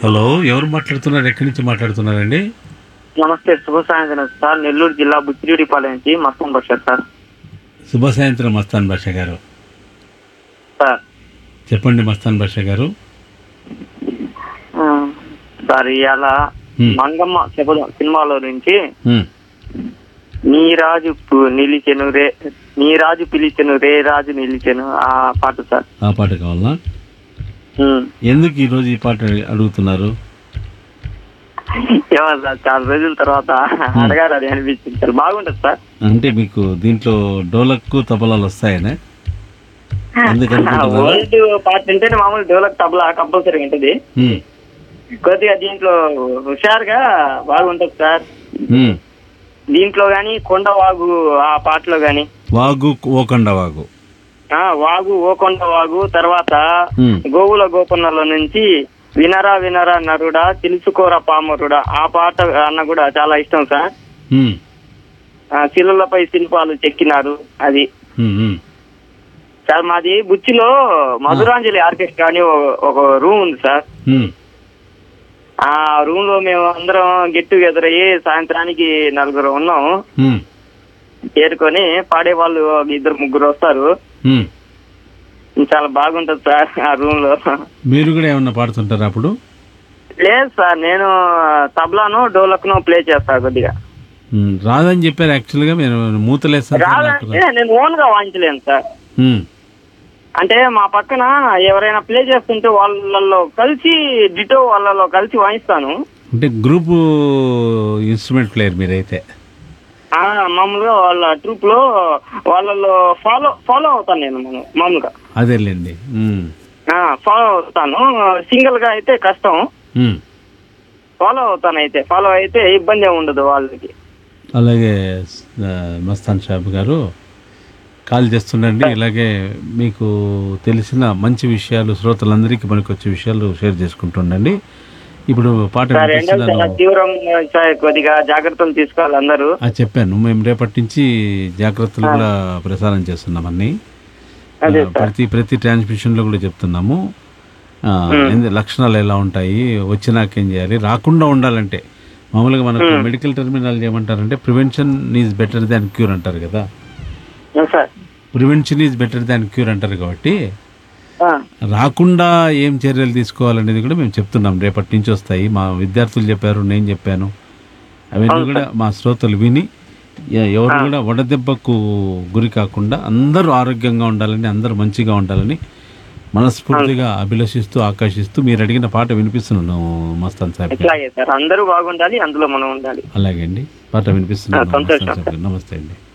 Hello ఎవరు మాట్లాడుతున్నారు ఎక్కడి నుంచి మాట్లాడుతున్నారండి నమస్తే శుభ సాయంత్రం సార్ నెల్లూరు జిల్లా బుచ్చిరెడ్డిపాలెం నుంచి మస్తాన్ బషర్ సార్ శుభ సాయంత్రం మస్తాన్ భాష గారు సార్ చెప్పండి మస్తాన్ భాష గారు ఆ, సార్ ఇవాళ హ్మ్. మంగమ్మ చెప్పడం సినిమాలో నుంచి హ్మ్. నీ రాజు పు- నిలిచెను రే నీ రాజు పిలిచెను రే రాజు నిలిచెను ఆ పాట సార్ ఆ పాట కావాలా హ్మ్. ఎందుకు ఈరోజు ఈ పాట అడుగుతున్నారు ఏమో సార్ చాలా రోజుల తర్వాత అడగాలి అది అనిపించింది సార్ బాగుంటుంది సార్ అంటే మీకు దీంట్లో డోలక్కు తబలాలు వస్తాయనే ఎందుకు అనుకుంటున్నారు ఓల్డ్ పాట ఉంటేనే మామూలు డెవలప్ తబలా కంపల్సరీ ఉంటుంది హ్మ్. కొద్దిగా దీంట్లో హుషారుగా బాగుంటుంది సార్ హ్మ్. దీంట్లో గాని కొండవాగు ఆ పాటలో గాని వాగు ఓకండ వాగు ఆ వాగు ఓకొండ వాగు తర్వాత హ్మ్. గోవుల గోపన్నలో నుంచి వినరా వినరా నరుడా తెలుసుకోరా పామరుడా ఆ పాట అన్న కూడా చాలా ఇష్టం సార్ హ్మ్. ఆ, శిలలపై శిల్పాలు చెక్కినారు అది హ్మ్. హ్మ్. సార్ మాది బుచ్చిలో మధురాంజలి ఆర్కెస్ట్రా అని ఒక- ఒక రూమ్ ఉంది సార్ హ్మ్. ఆ రూమ్ లో మేము అందరం గెట్ టుగెదర్ అయ్యి సాయంత్రానికి నలుగురు ఉన్నాం హ్మ్. చేరుకొని పాడే వాళ్ళు ఒక ఇద్దరు ముగ్గురు వస్తారు హ్మ్. చాలా బాగుంటది సార్ ఆ రూమ్ లో మీరు కూడా ఏమన్నా పాడుతుంటారా అప్పుడు లేదు సార్ నేను తబలాను డోలక్ను ప్లే చేస్తా కొద్దిగా హ్మ్. రాదని చెప్పారు యాక్చువల్గా మీరు మూతలేస్తారు సార్ నాకు రాదంటే నేను ఓన్ గా వాయించలేను సార్ హ్మ్. అంటే మా పక్కన ఎవరైనా ప్లే చేస్తుంటే వాళ్ళలో కలిసి డిటో వాళ్ళలో కలిసి వాయిస్తాను అంటే గ్రూప్ ఇన్స్ట్రుమెంట్ ప్లేయర్ మీరైతే ఆ మామూలుగా వాళ్ళ ట్రూప్ లో వాళ్ళలో ఫాలో ఫాలో అవుతాను నేను మామూ- మామూలుగా అదేలేండి హ్మ్. ఫాలో అవుతాను సింగిల్ గా అయితే కష్టం హ్మ్. ఫాలో అవుతాను అయితే ఫాలో అయితే ఇబ్బంది ఏమి ఉండదు వాళ్ళకి అలాగే ఆ, మస్తాన్ షాబ్ గారు కాల్ చేస్తుండండి ఇలాగే మీకు తెలిసిన మంచి విషయాలు శ్రోతలందరికీ పనికొచ్చే విషయాలు షేర్ చేసుకుంటుండండి ఇప్పుడు పాట సార్ ఎండలు చాలా వినిపిస్తున్నాను తీవ్రంగా సార్ కొద్దిగా జాగ్రత్తలు తీసుకోవాలి అందరూ ఆ, చెప్పాను మేము రేపటి నుంచి జాగ్రత్తలు కూడా ప్రసారం చేస్తున్నాం అన్ని ఆ, అదే సార్ ప్రతి ప్రతి ట్రాన్స్మిషన్లో కూడా చెప్తున్నాము ఆ, ఏంది లక్షణాలు ఎలా ఉంటాయి వచ్చినాక ఏం చేయాలి రాకుండా ఉండాలంటే మామూలుగా మనకు మెడికల్ టెర్మినాలజీ ఏమంటారంటే prevention is better than cure అంటారు కదా ఆ, sir prevention is better than cure అంటారు కాబట్టి ఆ, రాకుండా ఏం చర్యలు తీసుకోవాలనేది కూడా మేము చెప్తున్నాం రేపటి నుంచి వస్తాయి మా విద్యార్థులు చెప్పారు నేను చెప్పాను అవన్నీ కూడా మా శ్రోతలు విని ఎ- ఎవరు కూడా వడదెబ్బకు గురి కాకుండా అందరూ ఆరోగ్యంగా ఉండాలని అందరూ మంచిగా ఉండాలని మనస్ఫూర్తిగా అభిలషిస్తూ ఆకర్షిస్తూ మీరు అడిగిన పాట వినిపిస్తున్నాను మస్తాన్ సాహెబ్ గారు. ఇట్లాగే సార్ అందరూ బాగుండాలి అందులో మనం ఉండాలి అలాగే అండి పాట వినిపిస్తున్నాను ఆ, సంతోషం. మస్తాన్ సాహెబ్ గారు. నమస్తే అండి